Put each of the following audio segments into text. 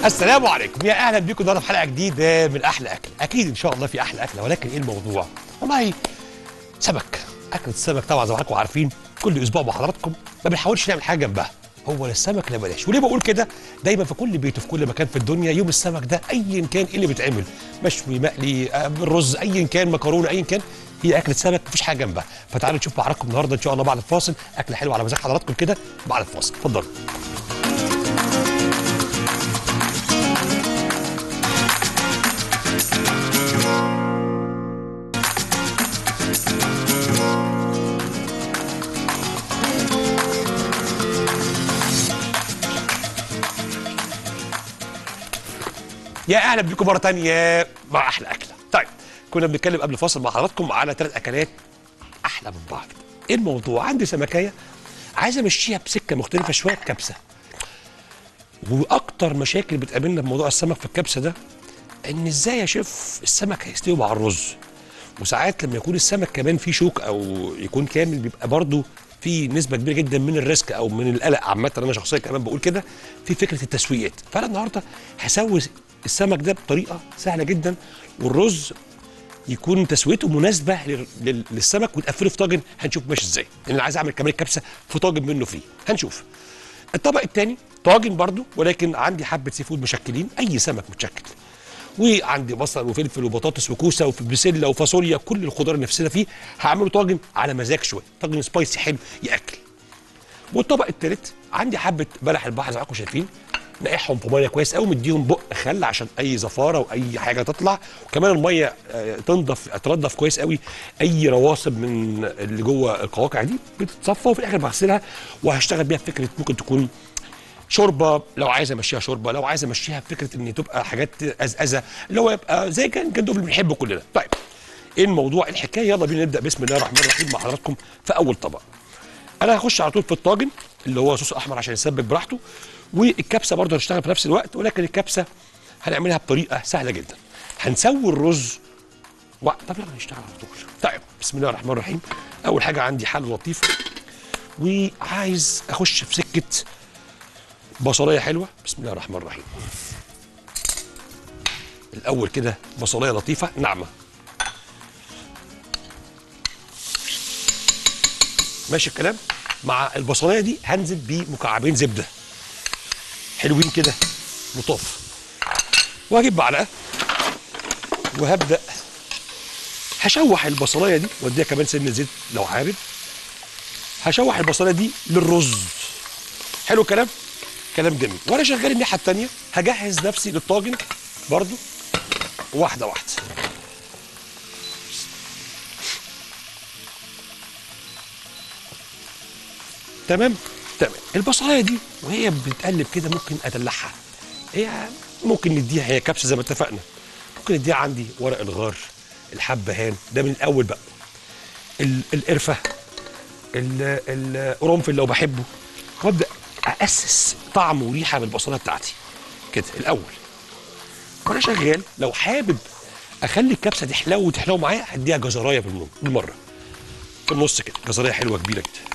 السلام عليكم يا اهلا بيكم النهارده في حلقه جديده من احلى اكل اكيد ان شاء الله في احلى اكله ولكن ايه الموضوع والله سمك اكله السمك طبعا زي ما حضراتكم عارفين كل اسبوع مع حضراتكم ما بنحاولش نعمل حاجه جنبها هو لا السمك لا بلاش وليه بقول كده دايما في كل بيت وفي كل مكان في الدنيا يوم السمك ده ايا كان ايه اللي بيتعمل مشوي مقلي آه، بالرز ايا كان مكرونه ايا كان هي اكله سمك مفيش حاجه جنبها فتعالوا نشوف مع حضراتكم النهارده ان شاء الله بعد الفاصل اكله حلوه على مزاج حضراتكم كده بعد الفاصل اتفضلوا يا اهلا بيكم مره تانية مع احلى اكله طيب كنا بنتكلم قبل الفاصل مع حضراتكم على ثلاث اكلات احلى من بعض ايه الموضوع عندي سمكيه عايز امشيها بسكه مختلفه شويه كبسه واكتر مشاكل بتقابلنا بموضوع السمك في الكبسه ده ان ازاي يا شيف السمك هيستوي مع الرز وساعات لما يكون السمك كمان فيه شوك او يكون كامل بيبقى برضه في نسبه كبيره جدا من الريسك او من القلق عامه انا شخصيا كمان بقول كده في فكره التسويات فانا النهارده هسوي السمك ده بطريقه سهله جدا والرز يكون تسويته مناسبه لل- لل- للسمك وتقفله في طاجن هنشوف ماشي ازاي لان انا عايز اعمل كمان الكبسه في طاجن منه فيه هنشوف الطبق الثاني طاجن برضو ولكن عندي حبه سي فود مشكلين اي سمك متشكل وعندي بصل وفلفل وبطاطس وكوسه وبسله وفاصوليا كل الخضار اللي نفسنا فيه هعمله طاجن على مزاج شويه طاجن سبايسي حلو ياكل والطبق الثالث عندي حبه بلح البحر زي ما حضراتكم شايفين نقعهم في ميه كويس قوي مديهم بق خل عشان اي زفاره واي حاجه تطلع وكمان الميه آه، تنضف تنضف كويس قوي اي رواسب من اللي جوه القواقع دي بتتصفى وفي الاخر بغسلها وهشتغل بيها في فكره ممكن تكون شوربه لو عايز امشيها شوربه لو عايز امشيها بفكره ان تبقى حاجات ازازه اللي هو يبقى زي كان كان اللي بنحبه كلنا طيب ايه الموضوع الحكايه يلا بينا نبدا بسم الله الرحمن الرحيم مع حضراتكم في اول طبق انا هخش على طول في الطاجن اللي هو صوص احمر عشان يسبك براحته والكبسه برضه هنشتغل في نفس الوقت ولكن الكبسه هنعملها بطريقه سهله جدا هنسوي الرز و... طب يلا نشتغل على طول طيب بسم الله الرحمن الرحيم اول حاجه عندي حل لطيف وعايز اخش في سكه بصلايه حلوه بسم الله الرحمن الرحيم الاول كده بصلايه لطيفه ناعمه ماشي الكلام مع البصلايه دي هنزل بمكعبين زبده حلوين كده لطاف وهجيب معلقه وهبدا هشوح البصلايه دي واديها كمان سن زيت لو حابب هشوح البصلايه دي للرز حلو الكلام كلام جميل وانا شغال الناحيه الثانيه هجهز نفسي للطاجن برضو واحده واحده تمام تمام البصلايه دي وهي بتقلب كده ممكن ادلعها هي ممكن نديها هي كبسه زي ما اتفقنا ممكن نديها عندي ورق الغار الحبهان ده من الاول بقى ال- القرفه ال- القرنفل لو بحبه وابدا اسس طعم وريحه بالبصلايه بتاعتي كده الاول وانا شغال لو حابب اخلي الكبسه تحلو وتحلو معايا هديها جزرايه بالنوم بالمره في النص كده جزرايه حلوه كبيره كده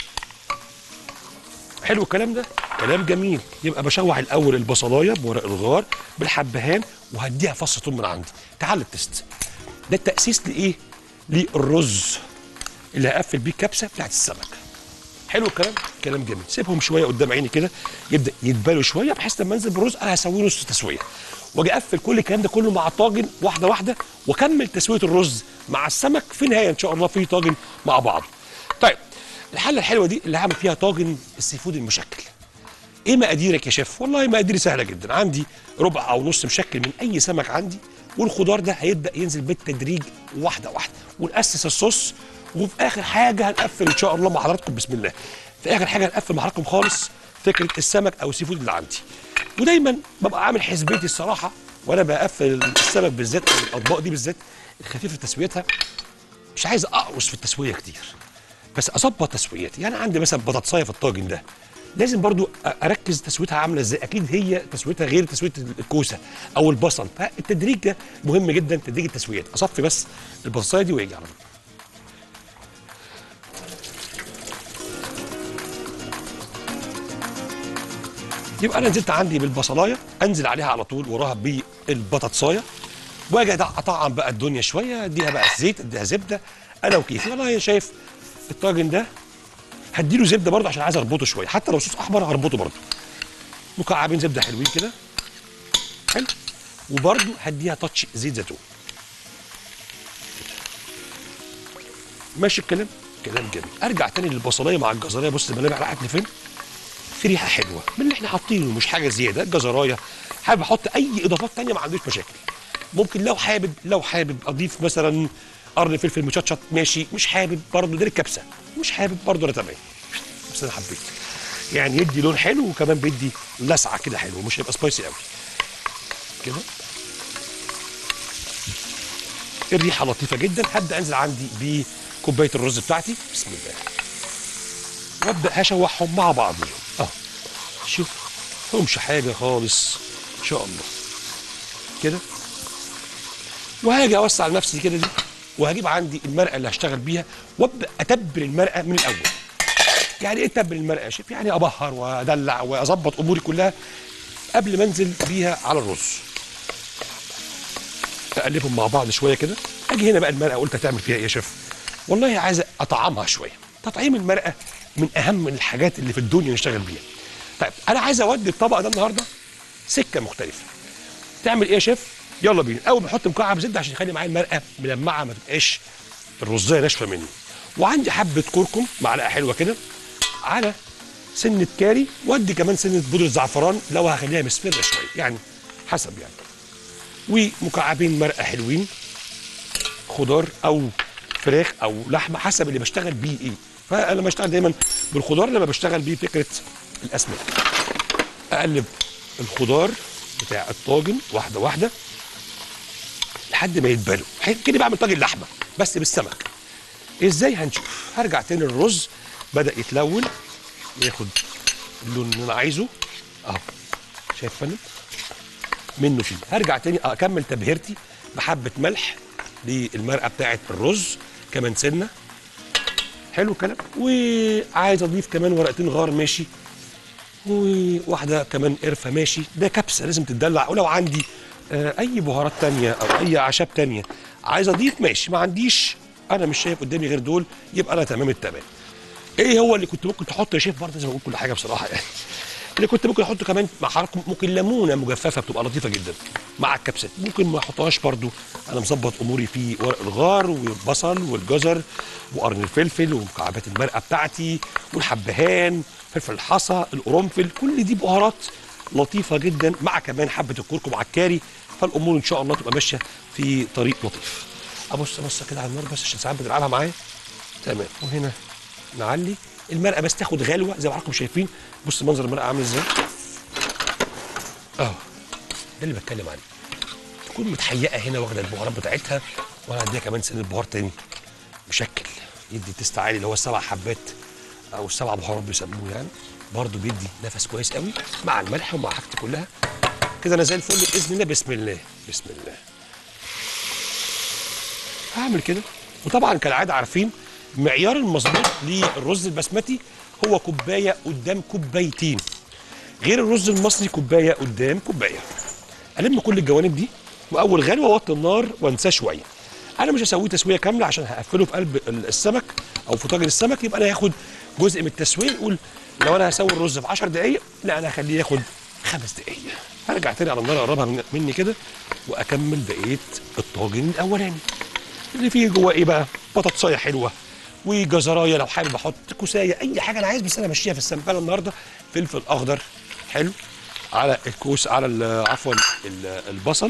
حلو الكلام ده كلام جميل يبقى بشوح الاول البصلايه بورق الغار بالحبهان وهديها فص ثوم من عندي تعال التست ده التاسيس لايه للرز اللي هقفل بيه الكبسه بتاعت السمك حلو الكلام كلام جميل سيبهم شويه قدام عيني كده يبدا يتبالوا شويه بحيث لما انزل بالرز انا هسويه نص تسويه واجي اقفل كل الكلام ده كله مع الطاجن واحده واحده واكمل تسويه الرز مع السمك في النهايه ان شاء الله في طاجن مع بعض طيب الحله الحلوه دي اللي هعمل فيها طاجن السي فود المشكل ايه مقاديرك يا شيف والله مقاديري سهله جدا عندي ربع او نص مشكل من اي سمك عندي والخضار ده هيبدا ينزل بالتدريج واحده واحده وناسس الصوص وفي اخر حاجه هنقفل ان شاء الله مع حضراتكم بسم الله في اخر حاجه هنقفل مع حضراتكم خالص فكره السمك او السي فود اللي عندي ودايما ببقى عامل حسبتي الصراحه وانا بقفل السمك بالذات او الاطباق دي بالذات الخفيفه في تسويتها مش عايز اقرص في التسويه كتير بس اظبط تسويتي يعني عندي مثلا بطاطسايه في الطاجن ده لازم برضو أ- اركز تسويتها عامله ازاي اكيد هي تسويتها غير تسويه الكوسه او البصل فالتدريج ده مهم جدا تدريج التسويات اصفي بس البطاطسايه دي واجي على طول يبقى انا نزلت عندي بالبصلايه انزل عليها على طول وراها بالبطاطسايه واجي أدع- اطعم بقى الدنيا شويه اديها بقى زيت اديها زبده انا وكيفي والله شايف الطاجن ده هديله زبده برضه عشان عايز اربطه شويه حتى لو صوص احمر هربطه برضه مكعبين زبده حلوين كده حلو وبرضه هديها تاتش زيت زيتون ماشي الكلام كلام جميل ارجع تاني للبصلايه مع الجزرايه بص الملامح راحت لفين في ريحه حلوه من اللي احنا حاطينه مش حاجه زياده الجزرايه حابب احط اي اضافات تانية ما عندوش مشاكل ممكن لو حابب لو حابب اضيف مثلا قرن فلفل مشطشط ماشي مش حابب برضه ده الكبسه مش حابب برضه انا تمام بس انا حبيت يعني يدي لون حلو وكمان بيدي لسعه كده حلوه مش هيبقى سبايسي قوي كده الريحه لطيفه جدا هبدا انزل عندي بكوبايه الرز بتاعتي بسم الله وابدا هشوحهم مع بعضهم اه شوف همش حاجه خالص ان شاء الله كده وهاجي اوسع لنفسي كده دي وهجيب عندي المرقه اللي هشتغل بيها وابدا اتبل المرقه من الاول يعني ايه اتبل المرقه يا شيف يعني ابهر وادلع واظبط اموري كلها قبل ما انزل بيها على الرز اقلبهم مع بعض شويه كده اجي هنا بقى المرقه قلت هتعمل فيها ايه يا شيف والله عايز اطعمها شويه تطعيم المرقه من اهم الحاجات اللي في الدنيا نشتغل بيها طيب انا عايز اودي الطبق ده النهارده سكه مختلفه تعمل ايه يا شيف يلا بينا اول ما احط مكعب زبده عشان يخلي معايا المرقه ملمعه ما تبقاش الرزايه ناشفه مني وعندي حبه كركم معلقه حلوه كده على سنه كاري وادي كمان سنه بودره زعفران لو هخليها مصفره شويه يعني حسب يعني ومكعبين مرقه حلوين خضار او فراخ او لحمه حسب اللي بشتغل بيه ايه فانا بشتغل دايما بالخضار لما بشتغل بيه فكره الاسماك اقلب الخضار بتاع الطاجن واحده واحده لحد ما يتبلوا كده بعمل طاجن لحمه بس بالسمك ازاي هنشوف هرجع تاني الرز بدا يتلون ياخد اللون اللي انا عايزه اهو شايف يا فندم منه فيه هرجع تاني اكمل تبهيرتي بحبه ملح للمرقه بتاعه الرز كمان سنه حلو الكلام وعايز اضيف كمان ورقتين غار ماشي وواحده كمان قرفه ماشي ده كبسه لازم تتدلع ولو عندي آه، اي بهارات تانية او اي اعشاب تانية عايز اضيف ماشي ما عنديش انا مش شايف قدامي غير دول يبقى انا تمام التمام ايه هو اللي كنت ممكن تحطه يا شيف برضه لازم اقول كل حاجه بصراحه يعني اللي كنت ممكن احطه كمان مع حضراتكم ممكن ليمونه مجففه بتبقى لطيفه جدا مع الكبسات ممكن ما احطهاش برضو انا مظبط اموري في ورق الغار والبصل والجزر وقرن الفلفل ومكعبات المرقه بتاعتي والحبهان فلفل الحصى القرنفل كل دي بهارات لطيفه جدا مع كمان حبه الكركم على الكاري فالامور ان شاء الله تبقى ماشيه في طريق لطيف ابص بصه كده على النار بس عشان ساعات بتلعبها معايا تمام وهنا نعلي المرقه بس تاخد غلوه زي ما حضراتكم شايفين بص منظر المرقه عامل ازاي اه ده اللي بتكلم عليه تكون متحيقه هنا واخده البهارات بتاعتها وانا هديها كمان سن بهار تاني مشكل يدي تيست عالي اللي هو السبع حبات او السبع بهارات بيسموه يعني برضه بيدي نفس كويس قوي مع الملح ومع حاجتي كلها كده انا زي الفل باذن الله بسم الله بسم الله هعمل كده وطبعا كالعاده عارفين معيار المظبوط للرز البسمتي هو كوبايه قدام كوبايتين غير الرز المصري كوبايه قدام كوبايه الم كل الجوانب دي واول غلوه اوطي النار وانساه شويه انا مش هسويه تسويه كامله عشان هقفله في قلب السمك او في طاجن السمك يبقى انا هاخد جزء من التسويه نقول لو انا هسوي الرز في 10 دقائق لا انا هخليه ياخد خمس دقائق هرجع تاني على النار اقربها من- مني كده واكمل بقيه الطاجن الاولاني اللي فيه جوه ايه بقى بطاطسايه حلوه وجزرايه لو حابب احط كوسايه اي حاجه انا عايز بس انا ماشيها في السمك انا النهارده فلفل اخضر حلو على الكوس على ال- عفوا ال- البصل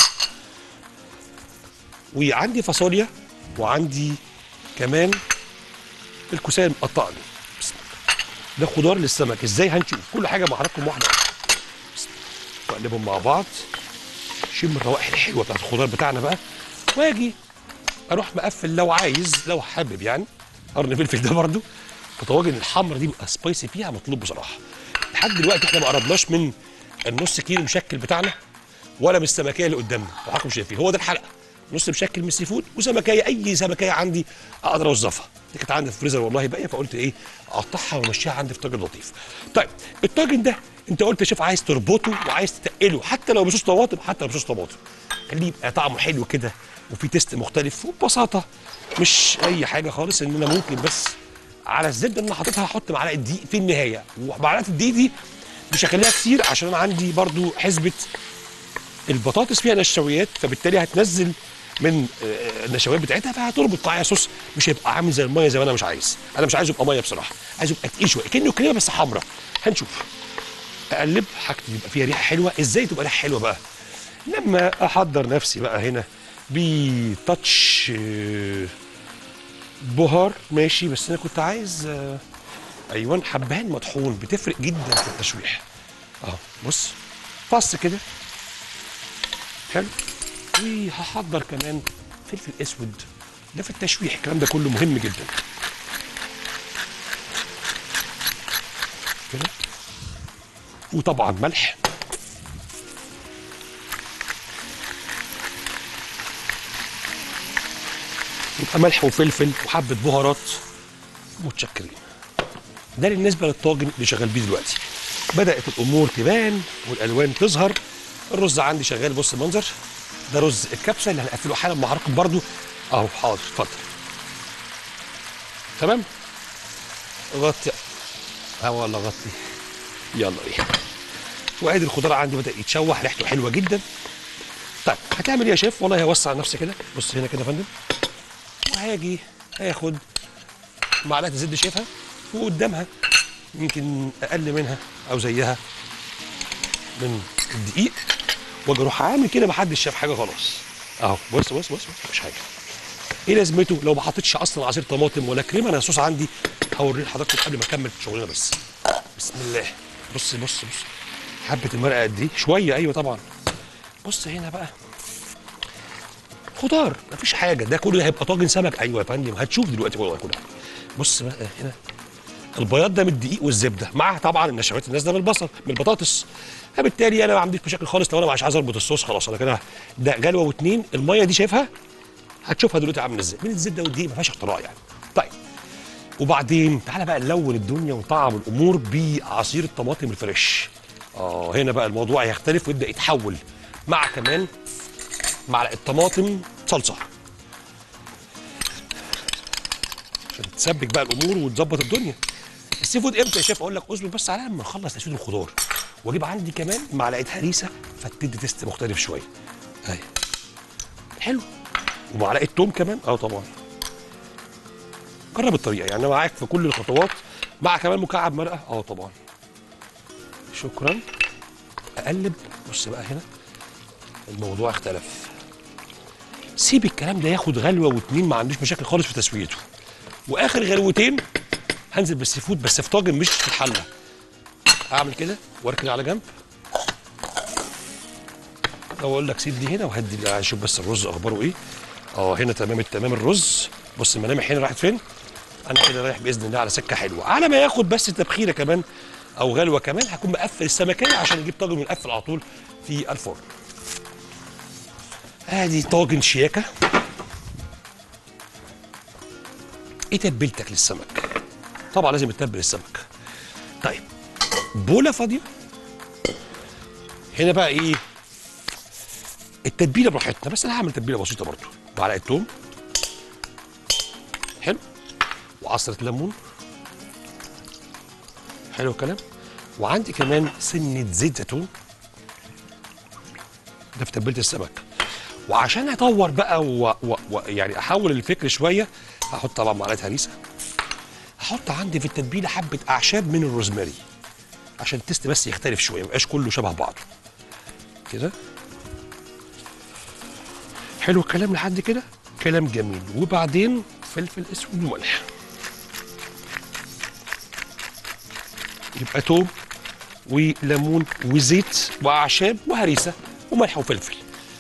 وعندي فاصوليا وعندي كمان الكوسايه المقطعه دي بسم الله ده خضار للسمك ازاي هنشوف كل حاجه مع حضراتكم واحده بسم الله. واقلبهم مع بعض شم الروائح الحلوه بتاعت الخضار بتاعنا بقى واجي اروح مقفل لو عايز لو حابب يعني قرن فلفل ده برده الطواجن الحمرا دي بيبقى سبايسي فيها مطلوب بصراحه لحد دلوقتي احنا ما قربناش من النص كيلو مشكل بتاعنا ولا من السمكيه اللي قدامنا حضراتكم شايفين هو ده الحلقه نص مشكل من السي فود وسمكيه اي سمكيه عندي اقدر اوظفها دي كانت عندي في الفريزر والله باقيه فقلت ايه اقطعها وامشيها عندي في طاجن لطيف طيب الطاجن ده انت قلت يا شيف عايز تربطه وعايز تتقله حتى لو بصوص طماطم حتى لو بصوص طماطم خليه يبقى طعمه حلو كده وفي تيست مختلف وببساطه مش اي حاجه خالص ان انا ممكن بس على الزبده اللي انا حاططها هحط معلقه دقيق في النهايه ومعلقه الدقيق دي مش هخليها كتير عشان انا عندي برضو حسبه البطاطس فيها نشويات فبالتالي هتنزل من آه، النشويات بتاعتها فهتربط معايا صوص مش هيبقى عامل زي الميه زي ما انا مش عايز انا مش عايزه يبقى ميه بصراحه عايزه يبقى تقيل شويه كانه كريمه بس حمراء هنشوف اقلب حاجتي يبقى فيها ريحه حلوه ازاي تبقى ريحه حلوه بقى لما احضر نفسي بقى هنا بتاتش آه، بهار ماشي بس انا كنت عايز آه، ايوه حبهان مطحون بتفرق جدا في التشويح اهو بص فص كده حلو وهحضر كمان فلفل اسود ده في التشويح الكلام ده كله مهم جدا كده وطبعا ملح يبقى ملح وفلفل وحبه بهارات متشكرين ده بالنسبه للطاجن اللي شغال بيه دلوقتي بدات الامور تبان والالوان تظهر الرز عندي شغال بص المنظر ده رز الكبسه اللي هنقفله حالا مع حضراتكم برضو اهو حاضر اتفضل تمام غطي اه والله غطي يلا ايه وادي الخضار عندي بدا يتشوح ريحته حلوه جدا طيب هتعمل ايه يا شيف والله هوسع نفسي كده بص هنا كده يا فندم وهاجي هاخد معلقه الزبده شايفها وقدامها يمكن اقل منها او زيها من الدقيق واجي اروح عامل كده محدش شاف حاجه خلاص اهو بص بص بص بص مش حاجه ايه لازمته لو ما حطيتش اصلا عصير طماطم ولا كريمه انا الصوص عندي هوريه لحضراتكم قبل ما اكمل شغلنا بس بسم الله بص بص بص حبه المرقه قد ايه شويه ايوه طبعا بص هنا بقى خضار مفيش حاجه ده كله هيبقى طاجن سمك ايوه يا فندم هتشوف دلوقتي والله كل حاجه بص بقى هنا البياض ده من الدقيق والزبده مع طبعا النشويات الناس ده من البصل من البطاطس فبالتالي انا ما عنديش مشاكل خالص لو انا مش عايز اربط الصوص خلاص انا كده ده غلوه واتنين الميه دي شايفها هتشوفها دلوقتي عامله ازاي من الزبده والدقيق ما فيهاش اختراع يعني طيب وبعدين تعالى بقى نلون الدنيا ونطعم الامور بعصير الطماطم الفريش اه هنا بقى الموضوع هيختلف ويبدا يتحول مع كمان معلقه طماطم صلصه عشان تسبك بقى الامور وتظبط الدنيا السي فود امتى يا شيف اقول لك اصبر بس على لما نخلص تسويد الخضار واجيب عندي كمان معلقه هريسه فتدي تيست مختلف شويه اهي حلو ومعلقه توم كمان اه طبعا جرب الطريقه يعني انا معاك في كل الخطوات مع كمان مكعب مرقه اه طبعا شكرا اقلب بص بقى هنا الموضوع اختلف سيب الكلام ده ياخد غلوه واتنين ما عندوش مشاكل خالص في تسويته واخر غلوتين هنزل بالسي فود بس في طاجن مش في الحله اعمل كده واركن على جنب او اقول لك سيب دي هنا وهدي اشوف بس الرز اخباره ايه اه هنا تمام التمام الرز بص الملامح هنا راحت فين انا كده رايح باذن الله على سكه حلوه على ما ياخد بس تبخيره كمان او غلوه كمان هكون مقفل السمكيه عشان اجيب طاجن ونقفل على طول في الفرن ادي طاجن شياكه ايه تتبيلتك للسمك طبعا لازم تتبل السمك طيب بوله فاضيه هنا بقى ايه التتبيله براحتنا بس انا هعمل تتبيله بسيطه برضو معلقه توم حلو وعصره ليمون حلو الكلام وعندي كمان سنه زيت زيتون ده في تتبيله السمك وعشان اطور بقى و... و... و... يعني احول الفكر شويه هحط طبعا معلقه هريسه هحط عندي في التتبيله حبه اعشاب من الروزماري عشان التست بس يختلف شويه ما يبقاش كله شبه بعضه كده حلو الكلام لحد كده كلام جميل وبعدين فلفل اسود وملح يبقى توم وليمون وزيت واعشاب وهريسه وملح وفلفل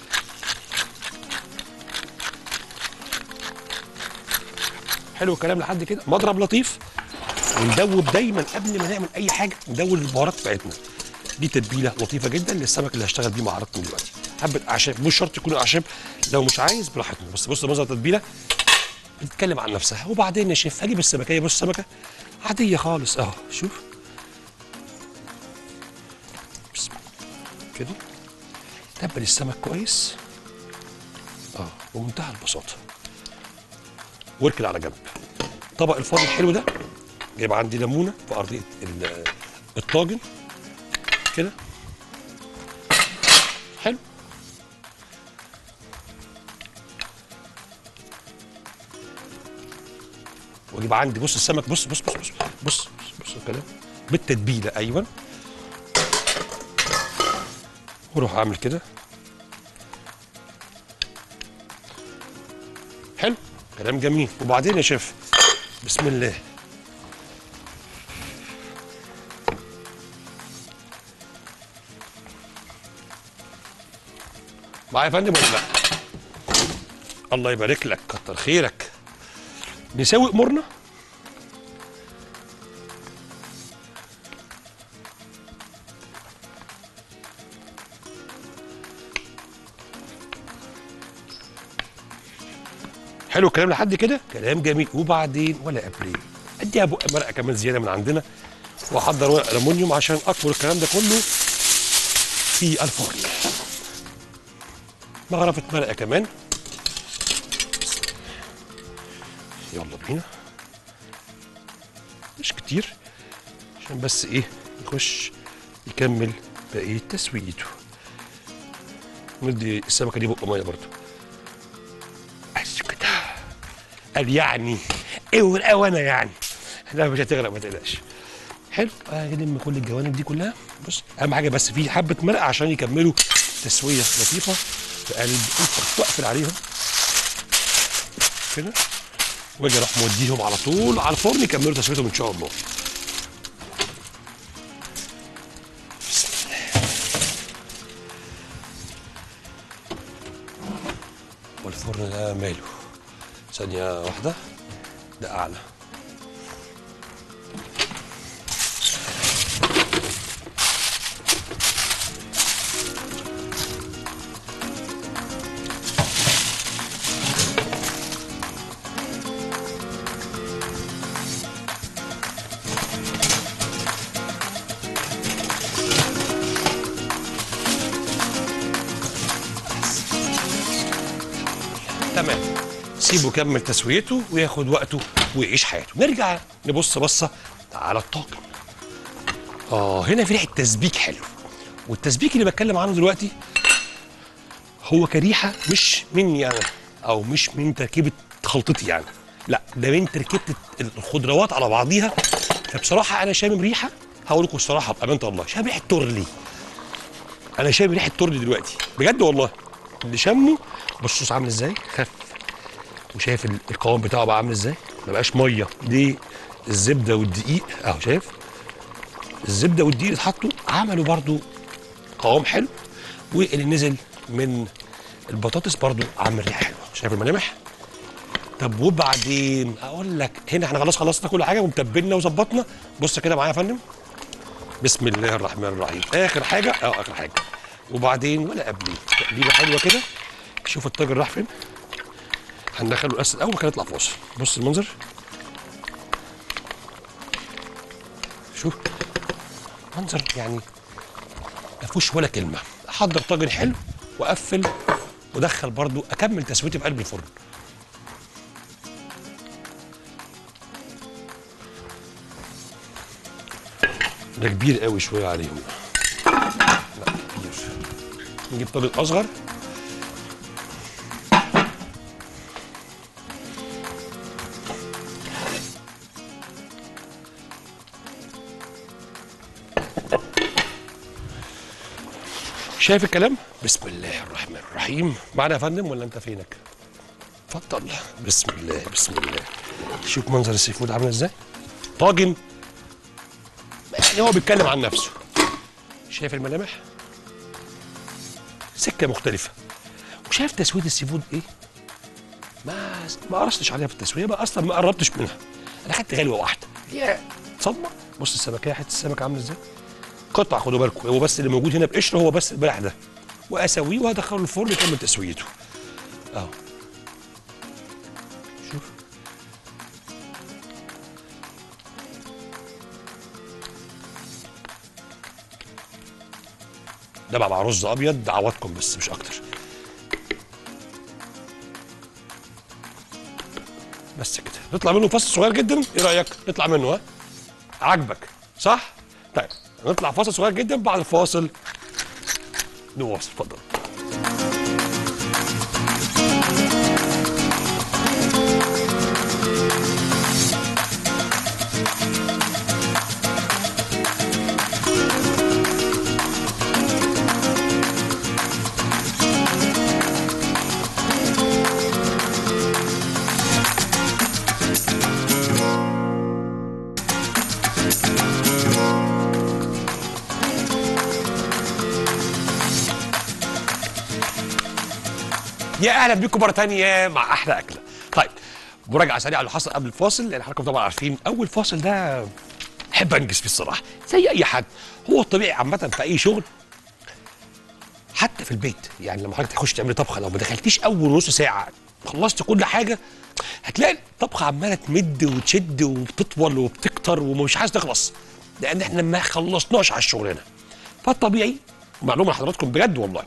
حلو الكلام لحد كده مضرب لطيف وندوب دايما قبل ما نعمل اي حاجه ندوب البهارات بتاعتنا دي تتبيله لطيفه جدا للسمك اللي هشتغل بيه مع حضراتكم دلوقتي حبه اعشاب مش شرط يكون اعشاب لو مش عايز براحتنا بس بص منظر التتبيله بتتكلم عن نفسها وبعدين يا شيف هجيب السمكيه بص السمكه عاديه خالص اهو شوف كده تبل السمك كويس اه بمنتهى البساطه واركن على جنب طبق الفاضل الحلو ده جايب عندي ليمونه في ارضيه ال- الطاجن كده حلو واجيب عندي بص السمك بص بص بص بص بص بص, بص الكلام بالتتبيله ايوه واروح اعمل كده حلو كلام جميل وبعدين يا شيف بسم الله معايا يا فندم ولا لا الله يبارك لك كتر خيرك نسوي امورنا حلو الكلام لحد كده كلام جميل وبعدين ولا ابريل اديها بق مرقه كمان زياده من عندنا واحضر ورق الومنيوم عشان اكبر الكلام ده كله في الفرن مغرفه مرقه كمان يلا بينا مش كتير عشان بس ايه يخش يكمل بقيه تسويته ندي السمكه دي بق ميه برضو بس كده قال يعني ايه وانا يعني لا مش هتغرق ما تقلقش حلو هنلم كل الجوانب دي كلها بص اهم حاجه بس في حبه مرقه عشان يكملوا تسويه لطيفه في قلب الفرن واقفل عليهم كده واجي اروح موديهم على طول على الفرن يكملوا تسويتهم ان شاء الله بسم الله والفرن ده ماله ثانية واحدة ده أعلى تمام سيبه يكمل تسويته وياخد وقته ويعيش حياته نرجع نبص بصه على الطاجن اه هنا في ريحه تسبيك حلو والتسبيك اللي بتكلم عنه دلوقتي هو كريحه مش مني انا او مش من تركيبه خلطتي يعني لا ده من تركيبه الخضروات على بعضيها فبصراحه انا شامم ريحه هقول لكم الصراحه بامانه الله شامم ريحه تورلي انا شامم ريحه تورلي دلوقتي بجد والله اللي شمه بص الصوص عامل ازاي خف وشايف ال- القوام بتاعه بقى عامل ازاي ما بقاش ميه دي الزبده والدقيق اهو شايف الزبده والدقيق اللي اتحطوا عملوا برضو قوام حلو واللي نزل من البطاطس برضو عامل ريحه حلوه شايف الملامح طب وبعدين اقول لك هنا احنا خلاص خلصنا كل حاجه ومتبلنا وظبطنا بص كده معايا يا فندم بسم الله الرحمن الرحيم اخر حاجه اه اخر حاجه وبعدين ولا قبليه تقليبه حلوه كده شوف الطاجن راح فين هندخله الاسد الاول كان يطلع فاصل بص المنظر شوف منظر يعني ما فيهوش ولا كلمه احضر طاجن حلو واقفل ودخل برضو اكمل تسويتي في قلب الفرن ده كبير قوي شويه عليهم لا كبير نجيب طاجن اصغر شايف الكلام؟ بسم الله الرحمن الرحيم معنا يا فندم ولا انت فينك؟ اتفضل بسم الله بسم الله شوف منظر السي فود عامل ازاي؟ طاجن يعني هو بيتكلم عن نفسه شايف الملامح؟ سكه مختلفه وشايف تسويه السي فود ايه؟ ما ما قرصتش عليها في التسويه بقى اصلا ما قربتش منها انا خدت غلوه واحده هي صدمه بص السمكيه حته السمك عامله ازاي؟ قطع خدوا بالكم هو بس اللي موجود هنا بقشره هو بس البلح ده واسويه وهدخله الفرن يكمل تسويته اهو شوف ده بقى مع رز ابيض عوضكم بس مش اكتر بس كده نطلع منه فاصل صغير جدا ايه رايك نطلع منه ها عاجبك صح طيب نطلع فاصل صغير جدا بعد الفاصل نواصل اتفضل يا اهلا بيكم مره تانية مع احلى اكله طيب مراجعه سريعه اللي حصل قبل الفاصل لان حضراتكم طبعا عارفين اول فاصل ده احب انجز فيه الصراحه زي اي حد هو الطبيعي عامه في اي شغل حتى في البيت يعني لما حضرتك تخش تعملي طبخه لو ما دخلتيش اول نص ساعه خلصت كل حاجه هتلاقي الطبخه عماله تمد وتشد وبتطول وبتكتر ومش عايز تخلص لان احنا ما خلصناش على الشغلانه فالطبيعي معلومه لحضراتكم بجد والله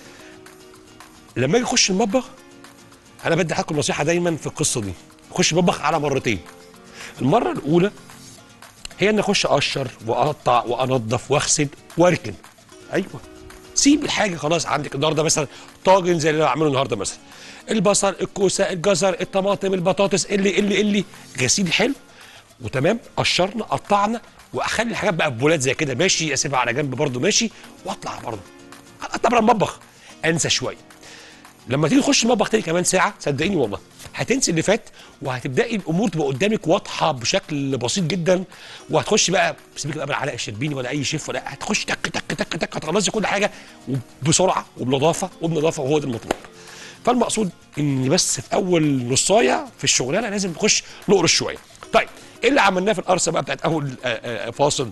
لما اجي اخش المطبخ انا بدي حضراتكم نصيحه دايما في القصه دي اخش المطبخ على مرتين المره الاولى هي ان اخش اقشر واقطع وانضف واغسل واركن ايوه سيب الحاجه خلاص عندك النهارده مثلا طاجن زي اللي انا بعمله النهارده مثلا البصل الكوسه الجزر الطماطم البطاطس اللي اللي اللي غسيل حلو وتمام قشرنا قطعنا واخلي الحاجات بقى في بولات زي كده ماشي اسيبها على جنب برده ماشي واطلع برده اطلع بره المطبخ انسى شويه لما تيجي تخش المطبخ تاني كمان ساعه صدقيني والله هتنسي اللي فات وهتبداي الامور تبقى قدامك واضحه بشكل بسيط جدا وهتخش بقى سيبك بقى من علاء الشربيني ولا اي شيف ولا هتخش تك تك تك تك هتخلصي كل حاجه وبسرعه وبنظافه وبنظافه وهو ده المطلوب فالمقصود ان بس في اول نصايه في الشغلانه لازم نخش نقرص شويه طيب ايه اللي عملناه في القرصه بقى بتاعت اول آآ آآ فاصل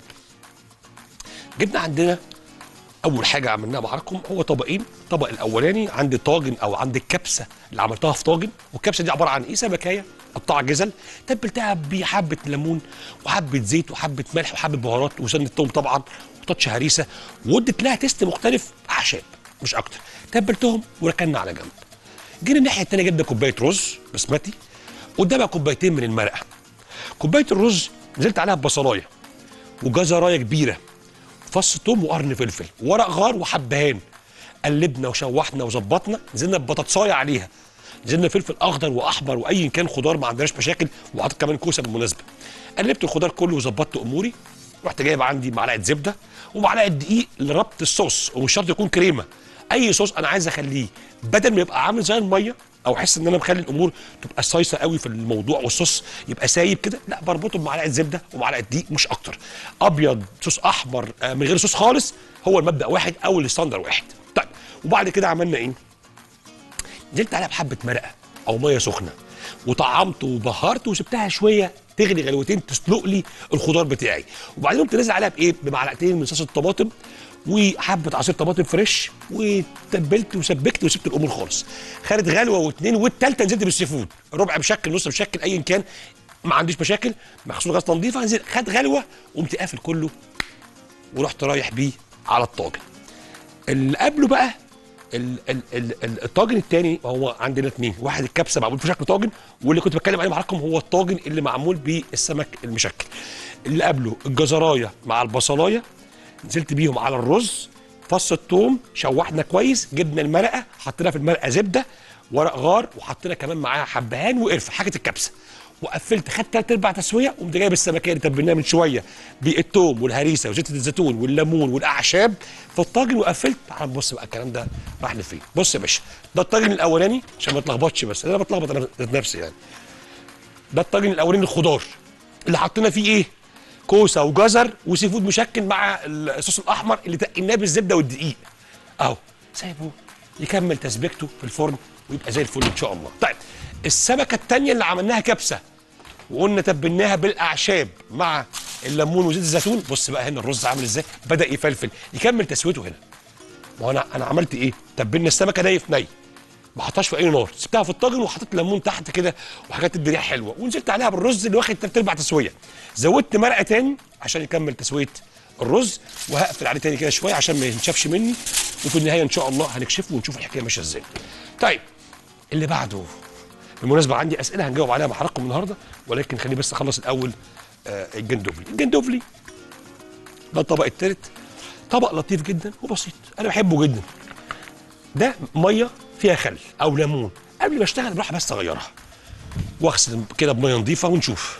جبنا عندنا اول حاجه عملناها معاكم هو طبقين الطبق الاولاني عندي طاجن او عندي الكبسه اللي عملتها في طاجن والكبسه دي عباره عن ايه سمكايه قطع جزل تبلتها بحبه ليمون وحبه زيت وحبه ملح وحبه بهارات وسن الثوم طبعا وتاتش هريسه وادت لها تيست مختلف اعشاب مش اكتر تبلتهم وركنا على جنب جينا الناحيه الثانيه جبنا كوبايه رز بسمتي قدامها كوبايتين من المرقه كوبايه الرز نزلت عليها ببصلايه وجزرايه كبيره فص ثوم وقرن فلفل ورق غار وحبهان قلبنا وشوحنا وظبطنا نزلنا ببطاطسايه عليها نزلنا فلفل اخضر واحمر واي كان خضار ما عندناش مشاكل وحطيت كمان كوسه بالمناسبه قلبت الخضار كله وظبطت اموري رحت جايب عندي معلقه زبده ومعلقه دقيق لربط الصوص ومش شرط يكون كريمه اي صوص انا عايز اخليه بدل ما يبقى عامل زي الميه او احس ان انا مخلي الامور تبقى صايصه قوي في الموضوع والصوص يبقى سايب كده لا بربطه بمعلقه زبده ومعلقه دقيق مش اكتر ابيض صوص احمر آه، من غير صوص خالص هو المبدا واحد او الستاندر واحد طيب وبعد كده عملنا ايه نزلت عليها بحبه مرقه او ميه سخنه وطعمت وبهرت وسبتها شويه تغلي غلوتين تسلق لي الخضار بتاعي وبعدين قمت نازل عليها بايه بمعلقتين من صوص الطماطم وحبه عصير طماطم فريش وتبلت وسبكت وسبت الامور خالص خدت غلوه واثنين والثالثه نزلت بالسي فود ربع مشكل نص مشكل ايا كان ما عنديش مشاكل مغسول غسله نظيفه نزل خد غلوه وقمت قافل كله ورحت رايح بيه على الطاجن اللي قبله بقى ال- ال- ال- ال- الطاجن الثاني هو عندنا اثنين واحد الكبسه معمول في شكل طاجن واللي كنت بتكلم عليه معاكم هو الطاجن اللي معمول بالسمك المشكل اللي قبله الجزرايه مع البصلايه نزلت بيهم على الرز فص الثوم شوحنا كويس جبنا المرقه حطينا في المرقه زبده ورق غار وحطينا كمان معاها حبهان وقرفه حاجه الكبسه وقفلت خدت ثلاث ارباع تسويه وقمت جايب السمكيه اللي تبلناها من شويه بالثوم والهريسه وزيت الزيتون والليمون والاعشاب في الطاجن وقفلت تعال بص بقى الكلام ده راح لفين بص يا باشا ده الطاجن الاولاني عشان ما اتلخبطش بس انا بتلخبط انا ذات نفسي يعني ده الطاجن الاولاني الخضار اللي حطينا فيه ايه كوسه وجزر وسي فود مشكل مع الصوص الاحمر اللي تقلناه بالزبده والدقيق اهو سايبه يكمل تسبيكته في الفرن ويبقى زي الفل ان شاء الله طيب السمكه الثانيه اللي عملناها كبسه وقلنا تبلناها بالاعشاب مع الليمون وزيت الزيتون بص بقى هنا الرز عامل ازاي بدا يفلفل يكمل تسويته هنا ما هو انا انا عملت ايه تبلنا السمكه ني في ني ما حطهاش في اي نار سبتها في الطاجن وحطيت ليمون تحت كده وحاجات تدي ريحه حلوه ونزلت عليها بالرز اللي واخد تلات ارباع تسويه زودت مرقه تاني عشان يكمل تسويه الرز وهقفل عليه تاني كده شويه عشان ما ينشفش مني وفي النهايه ان شاء الله هنكشفه ونشوف الحكايه ماشيه ازاي طيب اللي بعده بالمناسبه عندي اسئله هنجاوب عليها مع حضراتكم النهارده ولكن خليني بس اخلص الاول آه الجندوفلي الجندوفلي ده الطبق الثالث طبق لطيف جدا وبسيط انا بحبه جدا ده ميه فيها خل او ليمون قبل ما اشتغل بروح بس اغيرها واغسل كده بميه نظيفه ونشوف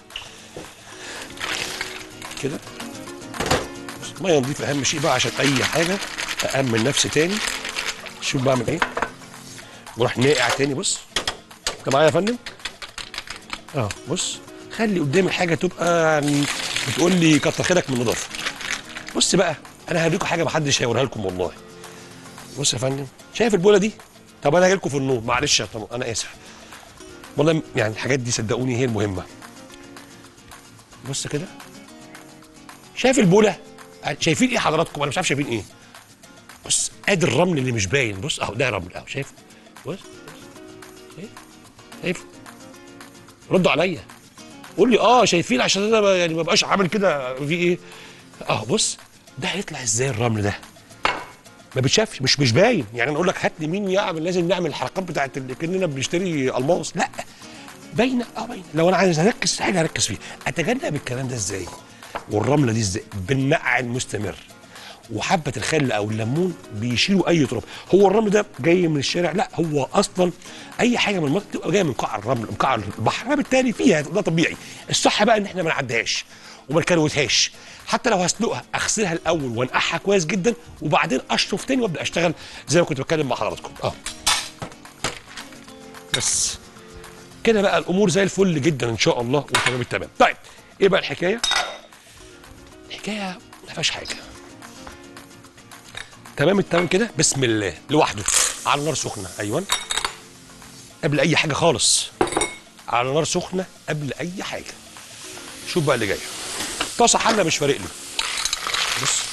كده بص، ميه نظيفه اهم شيء بقى عشان اي حاجه اامن نفسي تاني شوف بعمل ايه واروح ناقع تاني بص انت معايا يا فندم اه بص خلي قدام الحاجه تبقى يعني بتقول لي كتر خيرك من النظافه بص بقى انا هوريكم حاجه محدش هيوريها لكم والله بص يا فندم شايف البوله دي طب انا لكم في النوم معلش يا طب انا اسف والله يعني الحاجات دي صدقوني هي المهمه بص كده شايف البوله شايفين ايه حضراتكم انا مش عارف شايفين ايه بص ادي الرمل اللي مش باين بص اهو ده رمل اهو شايف بص شايف شايف ردوا عليا قول لي اه شايفين عشان انا ما- يعني ما بقاش عامل كده في ايه اه بص ده هيطلع ازاي الرمل ده ما بتشافش مش مش باين يعني انا اقول لك هات لي مين يعمل لازم نعمل الحلقات بتاعت اللي كاننا بنشتري الماس لا باينه اه باينه لو انا عايز اركز في حاجه هركز فيها اتجنب الكلام ده ازاي والرمله دي ازاي بالنقع المستمر وحبه الخل او الليمون بيشيلوا اي تراب هو الرمل ده جاي من الشارع لا هو اصلا اي حاجه من المنطقه تبقى جايه من قاع الرمل من قاع البحر فبالتالي فيها ده طبيعي الصح بقى ان احنا ما نعديهاش وما نكروتهاش حتى لو هسلقها اغسلها الاول وانقعها كويس جدا وبعدين اشطف تاني وابدا اشتغل زي ما كنت بتكلم مع حضراتكم اه بس كده بقى الامور زي الفل جدا ان شاء الله وتمام التمام طيب ايه بقى الحكايه الحكايه ما فيهاش حاجه تمام التمام كده بسم الله لوحده على نار سخنه ايوه قبل اي حاجه خالص على نار سخنه قبل اي حاجه شوف بقى اللي جاي طاسه حله مش فارق لي بص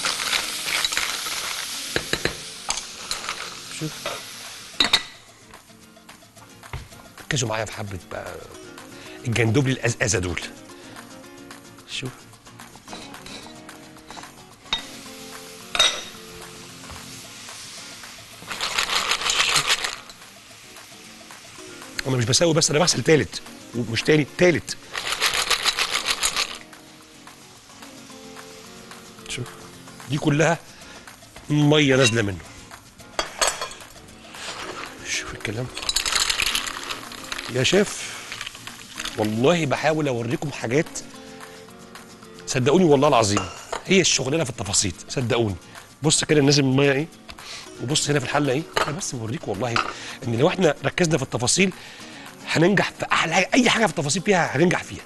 شوف ركزوا معايا في حبه بقى الجندوبلي الازازه دول شوف انا مش بساوي بس انا بغسل تالت ومش تاني تالت شوف دي كلها ميه نازله منه شوف الكلام يا شيف والله بحاول اوريكم حاجات صدقوني والله العظيم هي الشغلانه في التفاصيل صدقوني بص كده نازل من الميه ايه وبص هنا في الحله ايه انا بس بوريكم والله ان لو احنا ركزنا في التفاصيل هننجح في احلى حاجه اي حاجه في التفاصيل فيها هننجح فيها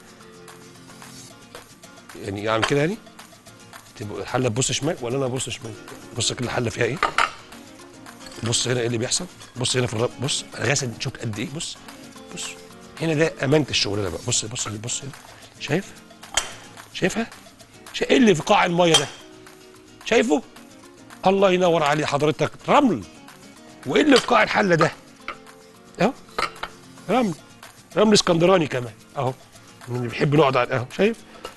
يعني يعني كده يعني تبقى الحله تبص شمال ولا انا ابص شمال بص كده الحله فيها ايه بص هنا ايه اللي بيحصل بص هنا في الرب بص غاسل شوف قد ايه بص بص هنا ده امانه الشغلانه بقى بص بص بص هنا شايف شايفها شا- ايه اللي في قاع الميه ده شايفه الله ينور عليه حضرتك رمل وايه اللي في قاع الحله ده اهو رمل رمل اسكندراني كمان اهو من اللي بيحب نقعد على اهو شايف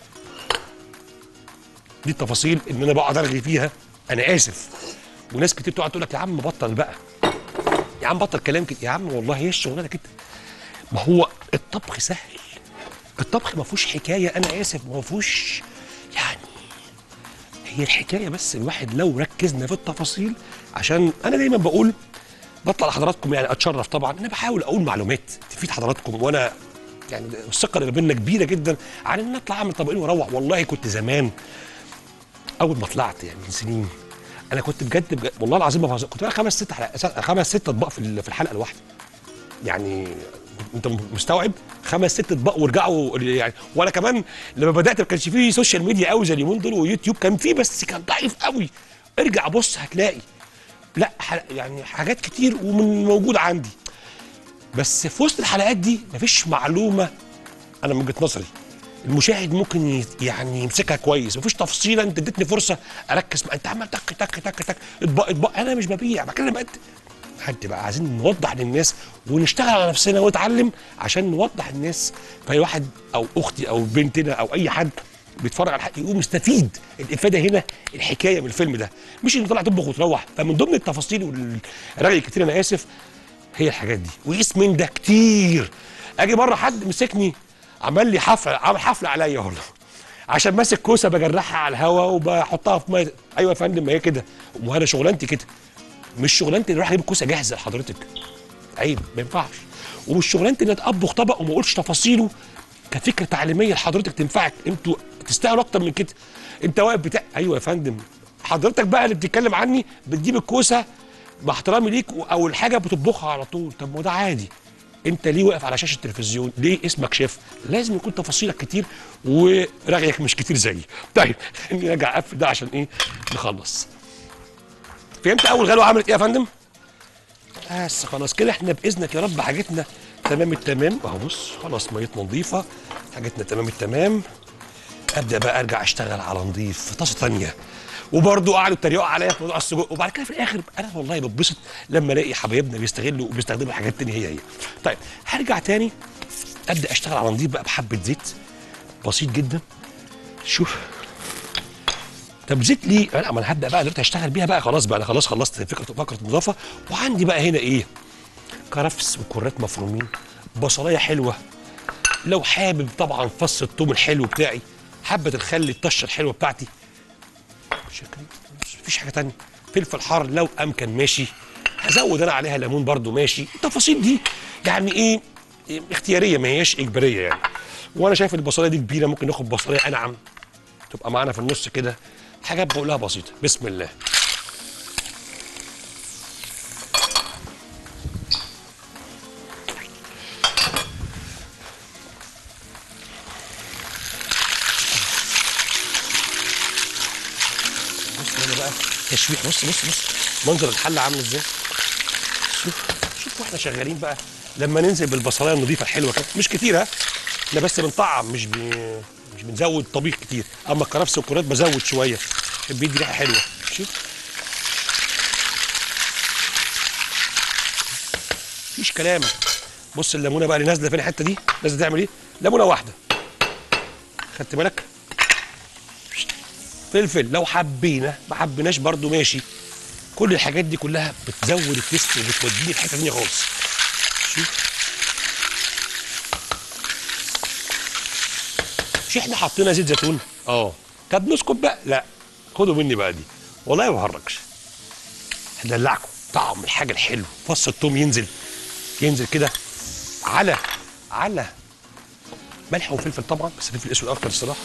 دي التفاصيل ان انا بقعد ارغي فيها انا اسف وناس كتير تقعد تقول لك يا عم بطل بقى يا عم بطل كلام كده يا عم والله هي الشغلانه كده ما هو الطبخ سهل الطبخ ما فيهوش حكايه انا اسف ما فيهوش يعني هي الحكايه بس الواحد لو ركزنا في التفاصيل عشان انا دايما بقول بطلع لحضراتكم يعني اتشرف طبعا انا بحاول اقول معلومات تفيد حضراتكم وانا يعني الثقه اللي ما بيننا كبيره جدا عن ان اطلع اعمل طبقين واروح والله كنت زمان اول ما طلعت يعني من سنين انا كنت بجد, بجد والله العظيم ما بهزر كنت بعمل خمس ست حلقات خمس ست اطباق في ال- في الحلقه الواحده يعني انت مستوعب خمس ست اطباق وارجعوا يعني وانا كمان لما بدات ما كانش فيه سوشيال ميديا قوي زي اليومين دول ويوتيوب كان فيه بس كان ضعيف قوي ارجع بص هتلاقي لا ح- يعني حاجات كتير ومن موجود عندي بس في وسط الحلقات دي مفيش معلومه انا من وجهه نظري المشاهد ممكن ي- يعني يمسكها كويس مفيش تفصيله انت اديتني فرصه اركز مع انت عمال تك تك تك تك اطباق اطباق انا مش ببيع بكلم قد حد بقى عايزين نوضح للناس ونشتغل على نفسنا ونتعلم عشان نوضح الناس فاي واحد او اختي او بنتنا او اي حد بيتفرج على الحلقه يقوم يستفيد الافاده هنا الحكايه من الفيلم ده مش انك طالع تطبخ وتروح فمن ضمن التفاصيل والرغي الكتير انا اسف هي الحاجات دي وقيس من ده كتير اجي مره حد مسكني عمل لي حفله عمل حفله عليا والله عشان ماسك كوسه بجرحها على الهواء وبحطها في ميه ايوه يا فندم ما هي كده وانا شغلانتي كده مش شغلانتي اني اروح اجيب الكوسه جاهزه لحضرتك عيب ما ينفعش ومش شغلانتي اني اطبخ طبق وما اقولش تفاصيله كفكره تعليميه لحضرتك تنفعك انتوا تستاهلوا اكتر من كده انت واقف بتاع ايوه يا فندم حضرتك بقى اللي بتتكلم عني بتجيب الكوسه مع احترامي ليك او الحاجه بتطبخها على طول طب ما ده عادي انت ليه واقف على شاشه التلفزيون ليه اسمك شيف لازم يكون تفاصيلك كتير ورغيك مش كتير زيي طيب خليني ارجع اقفل ده عشان ايه نخلص فهمت اول غلوه عملت ايه يا فندم بس خلاص كده احنا باذنك يا رب حاجتنا تمام التمام اهو بص خلاص ميتنا نظيفه حاجتنا تمام التمام ابدا بقى ارجع اشتغل على نظيف في طاسه ثانيه وبرضه قعدوا يتريقوا عليا في موضوع السجق وبعد كده في الاخر انا والله بتبسط لما الاقي حبايبنا بيستغلوا وبيستخدموا حاجات تانية هي هي طيب هرجع تاني ابدا اشتغل على نظيف بقى بحبه زيت بسيط جدا شوف طب زيت ليه؟ لا ما انا هبدا بقى دلوقتي هشتغل بيها بقى خلاص بقى انا خلاص خلصت فكره فقره النظافه وعندي بقى هنا ايه؟ كرفس وكرات مفرومين بصلايه حلوه لو حابب طبعا فص الثوم الحلو بتاعي حبه الخل الطشه الحلوه بتاعتي شكري مفيش حاجه تانية فلفل حار لو امكن ماشي هزود انا عليها ليمون برضو ماشي التفاصيل دي يعني ايه إيه اختياريه ما هياش اجباريه يعني وانا شايف البصلايه دي كبيره ممكن ناخد بصلايه انعم تبقى معانا في النص كده حاجات بقولها بسيطه بسم الله بص هنا بقى تشويح بص بص بص منظر الحله عامل ازاي شوف شوف واحنا شغالين بقى لما ننزل بالبصلايه النظيفه الحلوه كده مش كتير ها احنا بس بنطعم مش بي... مش بنزود طبيخ كتير اما الكرفس والكرات بزود شويه عشان بيدي ريحه حلوه شوف مفيش كلام بص الليمونه بقى اللي نازله فين الحته دي نازله تعمل ايه ليمونه واحده خدت بالك فلفل لو حبينا ما حبيناش برضو ماشي كل الحاجات دي كلها بتزود التست وبتوديني في حته ثانيه خالص شوف مش احنا حطينا زيت زيتون اه طب نسكت بقى لا خدوا مني بقى دي والله ما بهرجش هدلعكم طعم الحاجه الحلو فص التوم ينزل ينزل كده على على ملح وفلفل طبعا بس فلفل اسود اكتر الصراحه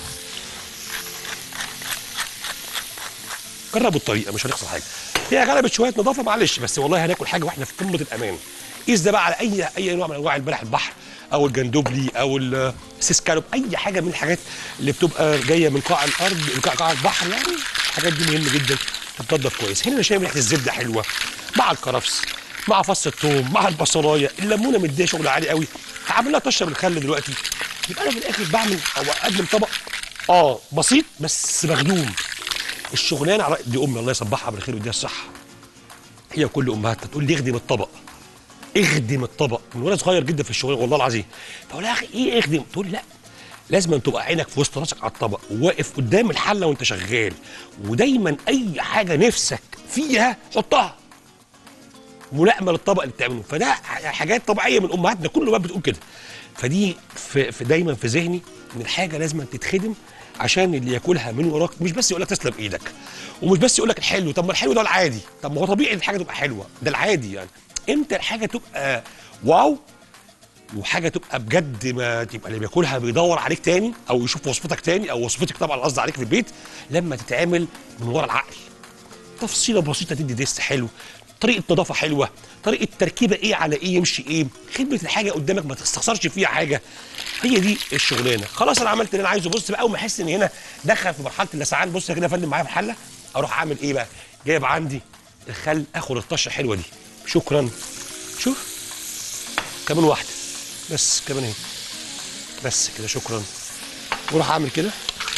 جربوا الطريقه مش هنخسر حاجه هي غلبت شويه نظافه معلش بس والله هناكل حاجه واحنا في قمه الامان قيس ده بقى على اي اي نوع من انواع البلح البحر او الجندوبلي او السيسكالوب اي حاجه من الحاجات اللي بتبقى جايه من قاع الارض من قاع قاع البحر يعني الحاجات دي مهمه جدا تتنضف كويس هنا انا شايف ريحه الزبده حلوه مع الكرفس مع فص الثوم مع البصلايه الليمونه مديه شغل عالي قوي هعمل لها طشه بالخل دلوقتي يبقى انا في الاخر بعمل او اقدم طبق اه بسيط بس مخدوم الشغلانه على دي امي الله يصبحها بالخير ويديها الصحه هي كل امهاتنا تقول لي اخدم الطبق اخدم الطبق من وانا صغير جدا في الشغل والله العظيم فاقول لها يا اخي ايه اخدم تقول لي لا لازم أن تبقى عينك في وسط راسك على الطبق وواقف قدام الحله وانت شغال ودايما اي حاجه نفسك فيها حطها ملائمه للطبق اللي بتعمله فده حاجات طبيعيه من امهاتنا كل ما بتقول كده فدي في, في دايما في ذهني ان الحاجه لازم تتخدم عشان اللي ياكلها من وراك مش بس يقول لك تسلم ايدك ومش بس يقول لك الحلو طب ما الحلو ده العادي طب ما هو طبيعي الحاجه تبقى حلوه ده العادي يعني امتى الحاجه تبقى واو وحاجه تبقى بجد ما تبقى اللي بياكلها بيدور عليك تاني او يشوف وصفتك تاني او وصفتك طبعا قصدي عليك في البيت لما تتعمل من ورا العقل تفصيله بسيطه تدي ديست حلو طريقه نظافه حلوه طريقه تركيبه ايه على ايه يمشي ايه خدمه الحاجه قدامك ما تستخسرش فيها حاجه هي دي الشغلانه خلاص انا عملت اللي انا عايزه بص بقى اول ما احس ان هنا دخل في مرحله اللسعان بص كده يا فندم معايا في الحله اروح اعمل ايه بقى جايب عندي الخل اخد الطشه الحلوه دي شكرا شوف كمان واحده بس كمان اهي بس كده شكرا وراح اعمل كده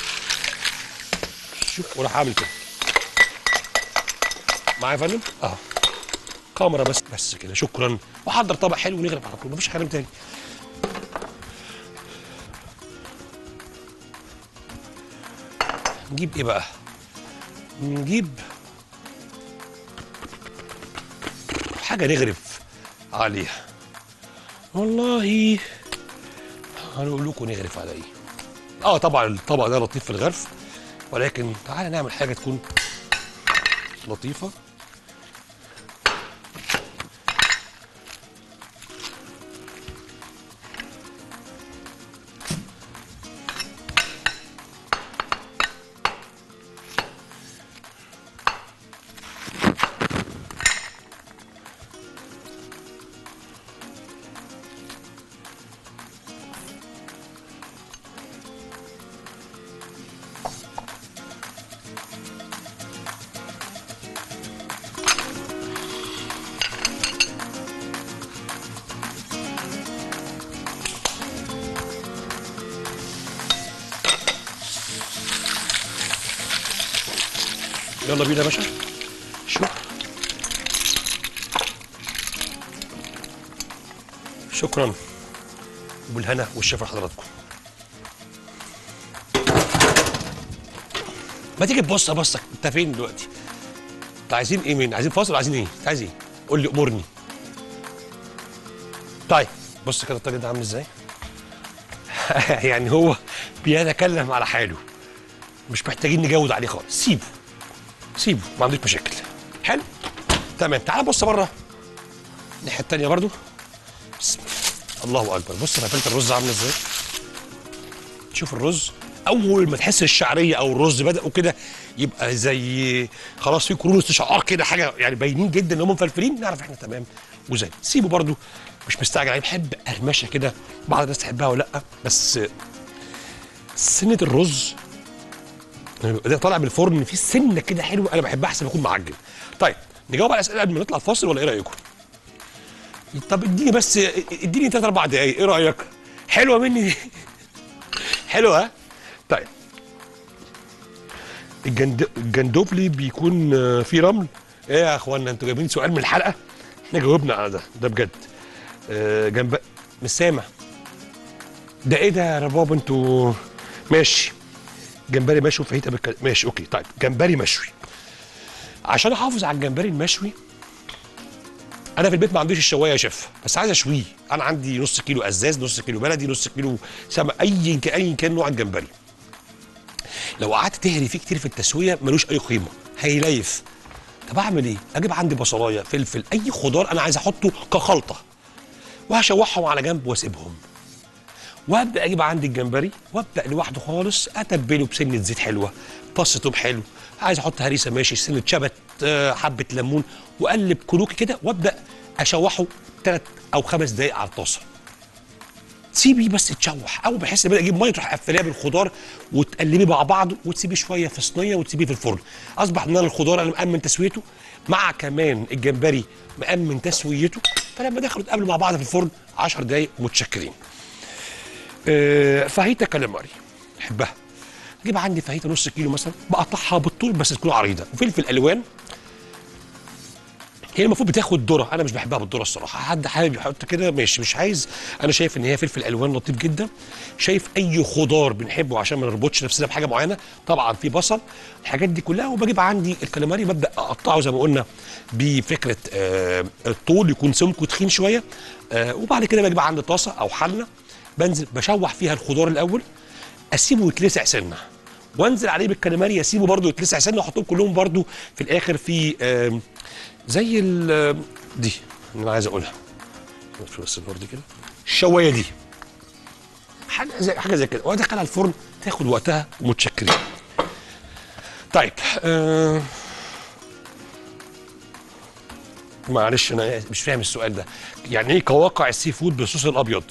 شوف وراح اعمل كده معايا يا فندم اه كاميرا بس بس كده شكرا وحضر طبق حلو ونغرب على طول مفيش كلام تاني نجيب ايه بقى نجيب حاجه نغرف عليها والله هنقول لكم نغرف على ايه اه طبعا الطبق ده لطيف في الغرف ولكن تعالى نعمل حاجه تكون لطيفه يلا بينا يا باشا شوف شكرا بالهنا والشفا لحضراتكم ما تيجي تبص بصك انت فين دلوقتي انت عايزين ايه مين عايزين فاصل عايزين ايه انت عايز ايه قول لي امرني طيب بص كده الطاجن ده عامل ازاي يعني هو بيتكلم على حاله مش محتاجين نجود عليه خالص سيبه سيبه ما عندوش مشاكل حلو تمام تعال بص بره الناحيه التانيه برضو بسم الله الله اكبر بص فلفله الرز عامله ازاي شوف الرز اول ما تحس الشعريه او الرز بداوا كده يبقى زي خلاص في كرون استشعار كده حاجه يعني باينين جدا ان هم مفلفلين نعرف احنا تمام وزي سيبه برضو مش مستعجل عليه بحب قرمشه كده بعض الناس تحبها ولا لا بس سنه الرز ده طالع من الفرن في سنه كده حلوه انا بحبها احسن ما يكون معجن طيب نجاوب على الاسئله قبل ما نطلع الفاصل ولا ايه رايكم طب اديني بس اديني ثلاث اربع دقايق ايه رايك حلوه مني دي حلوه ها طيب الجند... الجندوفلي بيكون آه، فيه رمل ايه يا اخوانا انتوا جايبين سؤال من الحلقه احنا جاوبنا على ده ده بجد آه، جنب مش سامع ده ايه ده يا رباب انتوا ماشي جمبري مشوي فاهيتا بالك... ماشي اوكي طيب جمبري مشوي عشان احافظ على الجمبري المشوي انا في البيت ما عنديش الشوايه يا شيف بس عايز اشويه انا عندي نص كيلو ازاز نص كيلو بلدي نص كيلو سمك اي كان اي كان نوع الجمبري لو قعدت تهري فيه كتير في التسويه ملوش اي قيمه هيليف طب اعمل ايه اجيب عندي بصلايه فلفل اي خضار انا عايز احطه كخلطه وهشوحهم على جنب واسيبهم وابدا اجيب عندي الجمبري وابدا لوحده خالص اتبله بسنه زيت حلوه طاسه توم حلو عايز احط هريسه ماشي سنه شبت آه، حبه ليمون واقلب كلوكي كده وابدا اشوحه ثلاث او خمس دقائق على الطاسه سيبيه بس تشوح اول ما بحس بدا اجيب ميه تروح قفليها بالخضار وتقلبيه مع بعض وتسيبيه شويه في صينيه وتسيبيه في الفرن اصبح ان انا الخضار انا مامن تسويته مع كمان الجمبري مامن تسويته فلما دخلوا اتقابلوا مع بعض في الفرن 10 دقائق متشكرين آه، فاهيتا كاليماري بحبها اجيب عندي فاهيتا نص كيلو مثلا بقطعها بالطول بس تكون عريضه وفلفل الوان هي المفروض بتاخد ذره انا مش بحبها بالذره الصراحه حد حابب يحط كده ماشي مش عايز انا شايف ان هي فلفل الوان لطيف جدا شايف اي خضار بنحبه عشان ما نربطش نفسنا بحاجه معينه طبعا في بصل الحاجات دي كلها وبجيب عندي الكاليماري ببدا اقطعه زي ما قلنا بفكره آه الطول يكون سمكه تخين شويه آه وبعد كده بجيب عندي طاسه او حله بنزل بشوح فيها الخضار الاول اسيبه يتلسع سنه وانزل عليه بالكاليماري اسيبه برده يتلسع سنه واحطهم كلهم برده في الاخر في آم، زي ال دي اللي انا عايز اقولها شوف بس النور دي كده الشوايه دي حاجه زي حاجه زي كده وادخلها الفرن تاخد وقتها ومتشكرين طيب آه معلش انا مش فاهم السؤال ده يعني ايه قواقع السي فود بالصوص الابيض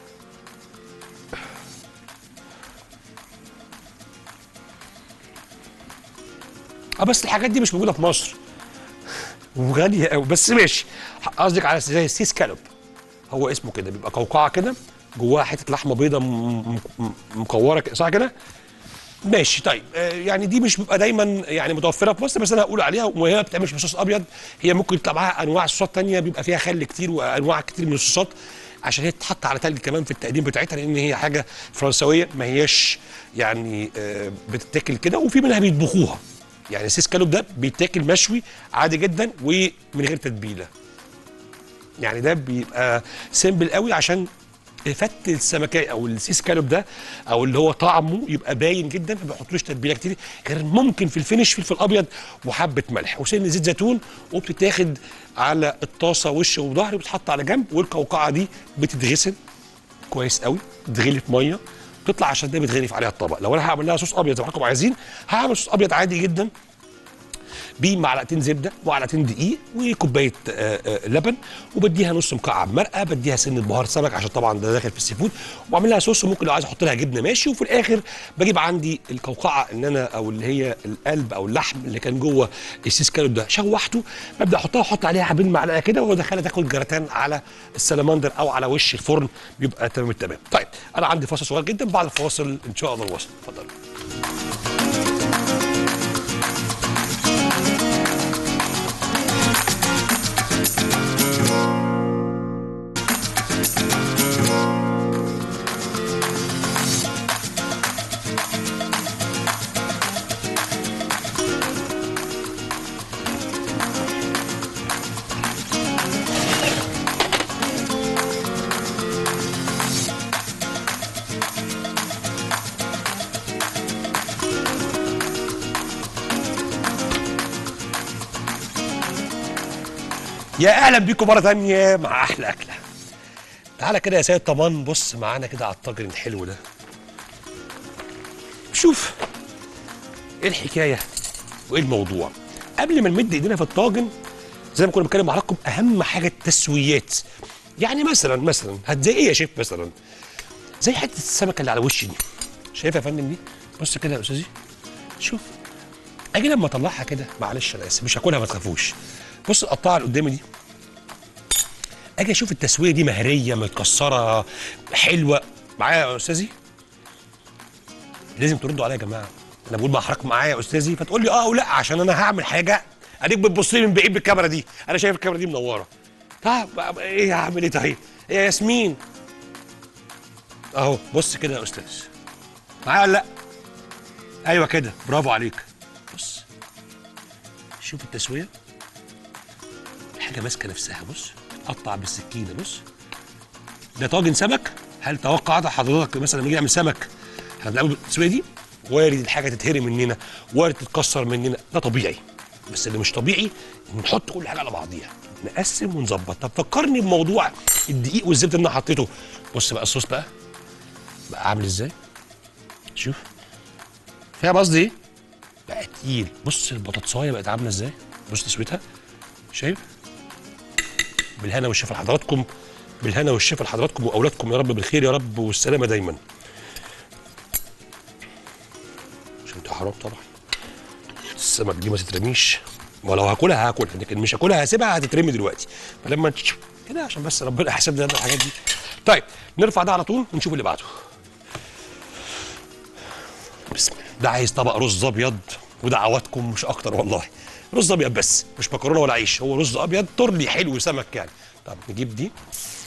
اه بس الحاجات دي مش موجوده في مصر وغاليه قوي بس ماشي قصدك على زي السي سكالوب هو اسمه كده بيبقى قوقعه كده جواها حته لحمه بيضه م- م- مكوره كده، صح كده ماشي طيب آه، يعني دي مش بيبقى دايما يعني متوفره في مصر بس انا هقول عليها وهي ما بتعملش بصوص ابيض هي ممكن يطلع معاها انواع صوصات تانية بيبقى فيها خل كتير وانواع كتير من الصوصات عشان هي تتحط على تلج كمان في التقديم بتاعتها لان هي حاجه فرنسويه ما هياش يعني آه، بتتاكل كده وفي منها بيطبخوها يعني السيس كالوب ده بيتاكل مشوي عادي جدا ومن غير تتبيله يعني ده بيبقى سيمبل قوي عشان فت السمكه او السيس كالوب ده او اللي هو طعمه يبقى باين جدا فما بيحطلوش تتبيله كتير غير ممكن في الفينش فلفل ابيض وحبه ملح وسن زيت زيتون وبتتاخد على الطاسه وش وظهر وبتتحط على جنب والقوقعه دي بتتغسل كويس قوي تتغلي في ميه تطلع عشان ده بيتغرف عليها الطبق لو انا هعمل لها صوص ابيض زي ما حضراتكم عايزين هعمل صوص ابيض عادي جدا بمعلقتين زبده ومعلقتين دقيق وكوبايه آه، آه، لبن وبديها نص مكعب مرقه بديها سنه بهار سمك عشان طبعا ده داخل في السي فود وبعمل لها صوص وممكن لو عايز احط لها جبنه ماشي وفي الاخر بجيب عندي القوقعه ان انا او اللي هي القلب او اللحم اللي كان جوه السيس كالوب ده شوحته ببدا احطها واحط عليها حبين معلقه كده وادخلها تاكل جراتان على السلمندر او على وش الفرن بيبقى تمام التمام طيب انا عندي فاصل صغير جدا بعد الفاصل ان شاء الله الوصل اتفضلوا يا اهلا بيكم مره ثانيه مع احلى اكله تعالى كده يا سيد طمان بص معانا كده على الطاجن الحلو ده شوف ايه الحكايه وايه الموضوع قبل ما نمد ايدينا في الطاجن زي ما كنا بنتكلم مع حضراتكم اهم حاجه التسويات يعني مثلا مثلا هات زي ايه يا شيف مثلا زي حته السمكه اللي على وشي دي شايفها يا فندم دي بص كده يا استاذي شوف اجي لما اطلعها كده معلش انا اسف مش هاكلها ما تخافوش بص القطاعه اللي قدامي دي اجي اشوف التسويه دي مهريه متكسره حلوه معايا يا استاذي لازم تردوا عليا يا جماعه انا بقول مع حضرتك معايا يا استاذي فتقول لي اه او لا عشان انا هعمل حاجه اديك بتبص لي من بعيد بالكاميرا دي انا شايف الكاميرا دي منوره طب ايه هعمل ايه طيب إيه يا ياسمين اهو بص كده يا استاذ معايا ولا لا ايوه كده برافو عليك بص شوف التسويه الحاجه ماسكه نفسها بص تقطع بالسكينه بص ده طاجن سمك هل توقعت حضرتك مثلا لما نيجي نعمل سمك هنعمل بالتسويه دي وارد الحاجه تتهري مننا وارد تتكسر مننا ده طبيعي بس اللي مش طبيعي ان نحط كل حاجه على بعضيها نقسم ونظبط طب فكرني بموضوع الدقيق والزبده اللي انا حطيته بص بقى الصوص بقى بقى عامل ازاي شوف فاهم قصدي ايه بقى تقيل بص البطاطسايه بقت عامله ازاي بص تسويتها شايف بالهنا والشفا لحضراتكم بالهنا والشفا لحضراتكم واولادكم يا رب بالخير يا رب والسلامه دايما عشان ده حرام طبعا السمك دي ما تترميش ولو هاكلها هاكلها لكن مش هاكلها هسيبها هتترمي دلوقتي فلما تش- كده عشان بس ربنا يحسب لنا الحاجات دي طيب نرفع ده على طول ونشوف اللي بعده بسم الله ده عايز طبق رز ابيض ودعواتكم مش اكتر والله رز ابيض بس مش مكرونه ولا عيش هو رز ابيض ترلي حلو سمك يعني طب نجيب دي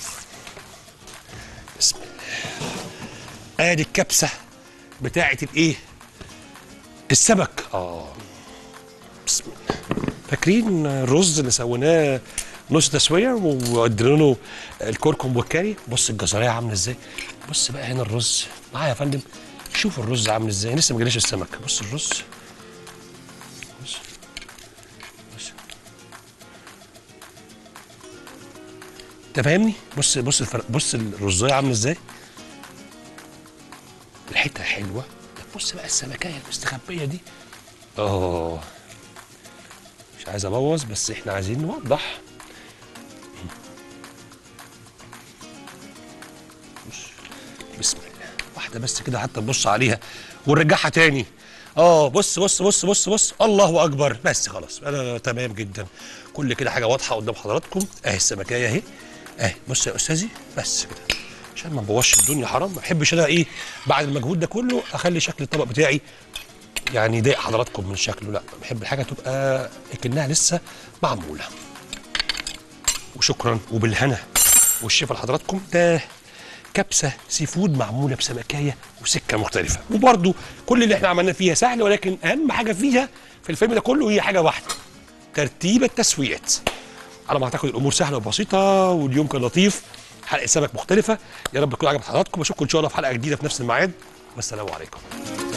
بسم الله ادي الكبسه بتاعه الايه السمك اه بسم الله فاكرين الرز اللي سويناه نص تسويه وودينا له الكركم والكاري بص الجزريه عامله ازاي بص بقى هنا الرز معايا يا فندم شوف الرز عامل ازاي لسه ما جاليش السمك بص الرز بص بص انت فاهمني بص بص الفرق بص الرزايه عامله ازاي ريحتها حلوه طب بص بقى السمكيه المستخبيه دي اه مش عايز ابوظ بس احنا عايزين نوضح بص بسم الله واحده بس كده حتى نبص عليها ونرجعها تاني اه بص بص بص بص بص الله اكبر بس خلاص انا تمام جدا كل كده حاجه واضحه قدام حضراتكم اهي السمكيه اهي اهي بص يا استاذي بس كده عشان ما نبوظش الدنيا حرام ما بحبش انا ايه بعد المجهود ده كله اخلي شكل الطبق بتاعي يعني يضايق حضراتكم من شكله لا بحب الحاجه تبقى كأنها لسه معموله وشكرا وبالهنا والشفا لحضراتكم ده كبسه سي فود معموله بسمكايه وسكه مختلفه وبرده كل اللي احنا عملناه فيها سهل ولكن اهم حاجه فيها في الفيلم ده كله هي حاجه واحده ترتيب التسويات على ما اعتقد الامور سهله وبسيطه واليوم كان لطيف حلقه سمك مختلفه يا رب تكون عجبت حضراتكم اشوفكم ان شاء الله في حلقه جديده في نفس الميعاد والسلام عليكم